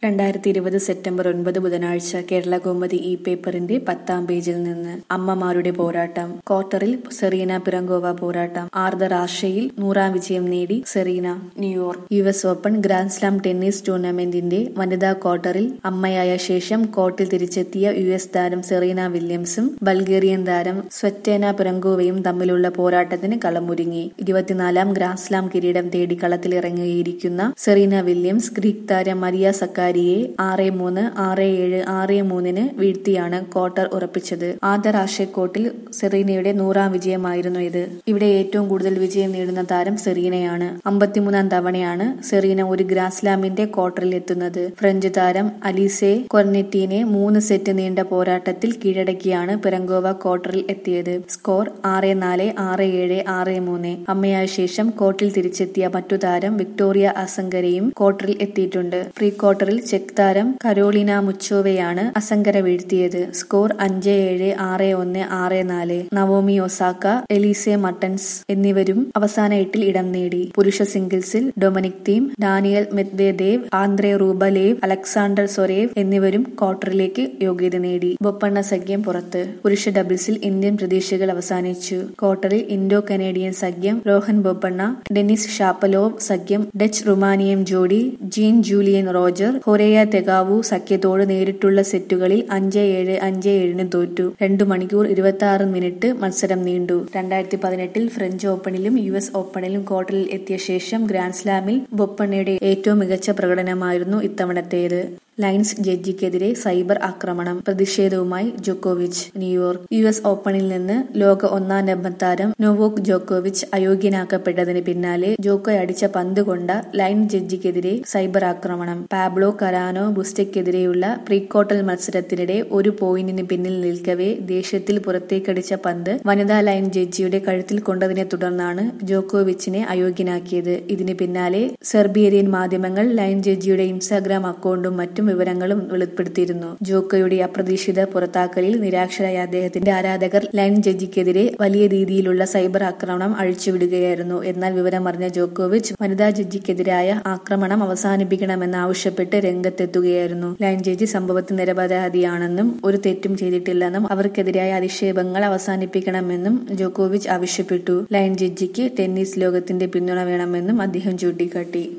രണ്ടായിരത്തി ഇരുപത് സെപ്റ്റംബർ ഒൻപത് ബുധനാഴ്ച കേരള കൗമുദി ഈ പേപ്പറിന്റെ പത്താം പേജിൽ നിന്ന് അമ്മമാരുടെ പോരാട്ടം ക്വാർട്ടറിൽ സെറീന പിറങ്കോവ പോരാട്ടം ആർദർ ആഷയിൽ നൂറാം വിജയം നേടി Serena New York U S open grand slam tennis ടൂർണമെന്റിന്റെ വനിതാ ക്വാർട്ടറിൽ അമ്മയായ ശേഷം കോർട്ടിൽ തിരിച്ചെത്തിയ യു എസ് താരം സെറീന വില്യംസും ബൾഗേറിയൻ താരം സ്വറ്റേന പിറങ്കോവയും തമ്മിലുള്ള പോരാട്ടത്തിന് കളമൊരുങ്ങി ഇരുപത്തിനാലാം ഗ്രാൻഡ് സ്ലാം കിരീടം തേടി കളത്തിലിറങ്ങിയിരിക്കുന്ന സെറീന വില്യംസ് ഗ്രീക്ക് താരം മരിയ സക്കാരിയെ ആറ് മൂന്ന് ആറ് ഏഴ് ആറ് മൂന്നിന് വീഴ്ത്തിയാണ് ക്വാർട്ടർ ഉറപ്പിച്ചത് ആദ്യ രാഷ്ട്രീയ കോർട്ടിൽ സെറീനയുടെ നൂറാം വിജയമായിരുന്നു ഇത് ഇവിടെ ഏറ്റവും കൂടുതൽ വിജയം നേടുന്ന താരം സെറീനയാണ് അമ്പത്തിമൂന്നാം തവണയാണ് സെറീന ഒരു ഗ്രാൻഡ് സ്ലാമിന്റെ ക്വാർട്ടറിൽ എത്തുന്നത് ഫ്രഞ്ച് താരം അലീസെ കൊർനെറ്റീനെ മൂന്ന് സെറ്റ് നീണ്ട പോരാട്ടത്തിൽ കീഴടക്കിയാണ് പിറങ്കോവ ക്വാർട്ടറിൽ എത്തിയത് സ്കോർ ആറ് നാല് ആറ് ഏഴ് ആറ് മൂന്ന് അമ്മയായ ശേഷം കോർട്ടിൽ തിരിച്ചെത്തിയ മറ്റു താരം വിക്ടോറിയ അസങ്കരയും ക്വാർട്ടറിൽ എത്തിയിട്ടുണ്ട് പ്രീ ക്വാർട്ടറിൽ ചെക്ക് താരം കരോളിന മുച്ചോവയാണ് അസങ്കര വീഴ്ത്തിയത് സ്കോർ അഞ്ച് ഏഴ് ആറ് ഒന്ന് ആറ് നാല് നവോമി ഒസാക്ക എലീസെ മട്ടൻസ് എന്നിവരും അവസാന എട്ടിൽ ഇടം നേടി പുരുഷ സിംഗിൾസിൽ Dominic Thiem Daniil Medvedev Andrey Rublev Alexander Zverev എന്നിവരും ക്വാർട്ടറിലേക്ക് യോഗ്യത നേടി ബൊപ്പണ്ണ സഖ്യം പുറത്ത് പുരുഷ ഡബിൾസിൽ ഇന്ത്യൻ പ്രതീക്ഷകൾ അവസാനിച്ചു ക്വാർട്ടറിൽ ഇൻഡോ കനേഡിയൻ സഖ്യം രോഹൻ ബൊപ്പണ്ണ ഡെന്നിസ് ഷാപ്പലോവ് സഖ്യം ഡച്ച് റുമാനിയം ജോഡി Jean Julien Rojer Horia Tecau സഖ്യത്തോട് നേരിട്ടുള്ള സെറ്റുകളിൽ അഞ്ച് ഏഴ് അഞ്ച് ഏഴിന് തോറ്റു രണ്ടു മണിക്കൂർ ഇരുപത്തി ആറ് മിനിറ്റ് മത്സരം നീണ്ടു രണ്ടായിരത്തി പതിനെട്ടിൽ ഫ്രഞ്ച് ഓപ്പണിലും യു എസ് ഓപ്പണിലും ക്വാർട്ടറിൽ എത്തിയ ശേഷം ഗ്രാൻഡ് സ്ലാമിൽ ബൊപ്പണ്ണയുടെ ഏറ്റവും മികച്ച പ്രകടനമായിരുന്നു ഇത്തവണത്തേത് ലൈൻസ് ജഡ്ജിക്കെതിരെ സൈബർ ആക്രമണം പ്രതിഷേധവുമായി ജോക്കോവിച്ച് ന്യൂയോർക്ക് യു എസ് ഓപ്പണിൽ നിന്ന് ലോക ഒന്നാം നമ്പർ താരം നൊവോക് ജോക്കോവിച്ച് അയോഗ്യനാക്കപ്പെട്ടതിന് പിന്നാലെ ജോക്കോ അടിച്ച പന്ത് കൊണ്ട ലൈൻ ജഡ്ജിക്കെതിരെ സൈബർ ആക്രമണം പാബ്ലോ കരാനോ ബുസ്റ്റയ്ക്കെതിരെയുള്ള പ്രീക്വാർട്ടർ മത്സരത്തിനിടെ ഒരു പോയിന്റിന് പിന്നിൽ നിൽക്കവേ ദേഷ്യത്തിൽ പുറത്തേക്കടിച്ച പന്ത് വനിതാ ലൈൻ ജഡ്ജിയുടെ കഴുത്തിൽ കൊണ്ടതിനെ തുടർന്നാണ് ജോക്കോവിച്ചിനെ അയോഗ്യനാക്കിയത് ഇതിന് പിന്നാലെ സെർബിയൻ മാധ്യമങ്ങൾ ലൈൻ ജഡ്ജിയുടെ ഇൻസ്റ്റാഗ്രാം അക്കൗണ്ടും മറ്റും വിവരങ്ങളും വെളിപ്പെടുത്തിയിരുന്നു ജോക്കോയുടെ അപ്രതീക്ഷിത പുറത്താക്കലിൽ നിരാശരായ അദ്ദേഹത്തിന്റെ ആരാധകർ ലൈൻ ജഡ്ജിക്കെതിരെ വലിയ രീതിയിലുള്ള സൈബർ ആക്രമണം അഴിച്ചുവിടുകയായിരുന്നു എന്നാൽ വിവരമറിഞ്ഞ ജോക്കോവിച്ച് വനിതാ ജഡ്ജിക്കെതിരായ ആക്രമണം അവസാനിപ്പിക്കണമെന്നാവശ്യപ്പെട്ട് രംഗത്തെത്തുകയായിരുന്നു ലൈൻ ജഡ്ജി സംഭവത്തിൽ നിരപരാധിയാണെന്നും ഒരു തെറ്റും ചെയ്തിട്ടില്ലെന്നും അവർക്കെതിരായ അധിക്ഷേപങ്ങൾ അവസാനിപ്പിക്കണമെന്നും ജോക്കോവിച്ച് ആവശ്യപ്പെട്ടു ലൈൻ ജഡ്ജിക്ക് ടെന്നീസ് ലോകത്തിന്റെ പിന്തുണ വേണമെന്നും അദ്ദേഹം ചൂണ്ടിക്കാട്ടി